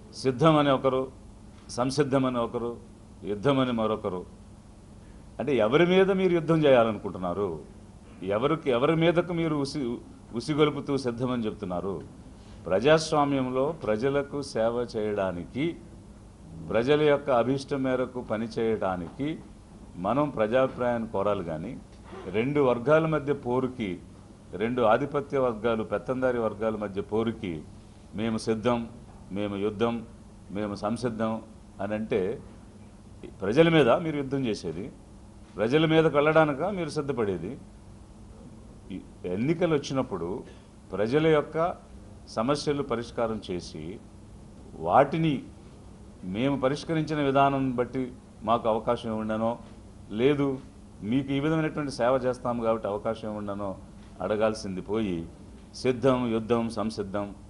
సిద్ధమని ఒకరు సంసిద్ధమని ఒకరు యుద్ధమని మరొకరు అంటే ఎవరి మీద మీరు యుద్ధం చేయాలనుకుంటున్నారు ఎవరికి ఎవరి మీదకు మీరు ఉసి ఉసిగొలుపుతూ సిద్ధమని చెప్తున్నారు ప్రజాస్వామ్యంలో ప్రజలకు సేవ చేయడానికి ప్రజల యొక్క అభీష్టం మేరకు పనిచేయడానికి మనం ప్రజాభిప్రాయాన్ని కోరాలి కానీ రెండు వర్గాల మధ్య పోరుకి రెండు ఆధిపత్య వర్గాలు పెత్తందారి వర్గాల మధ్య పోరుకి మేము సిద్ధం మేము యుద్ధం మేము సంసిద్ధం అని అంటే ప్రజల మీద మీరు యుద్ధం చేసేది ప్రజల మీదకి వెళ్ళడానిక మీరు సిద్ధపడేది ఈ ఎన్నికలు వచ్చినప్పుడు ప్రజల యొక్క సమస్యలు పరిష్కారం చేసి వాటిని మేము పరిష్కరించిన విధానం బట్టి మాకు అవకాశం ఉండనో లేదు మీకు ఈ విధమైనటువంటి సేవ చేస్తాము కాబట్టి అవకాశం ఉండనో అడగాల్సింది పోయి సిద్ధం యుద్ధం సంసిద్ధం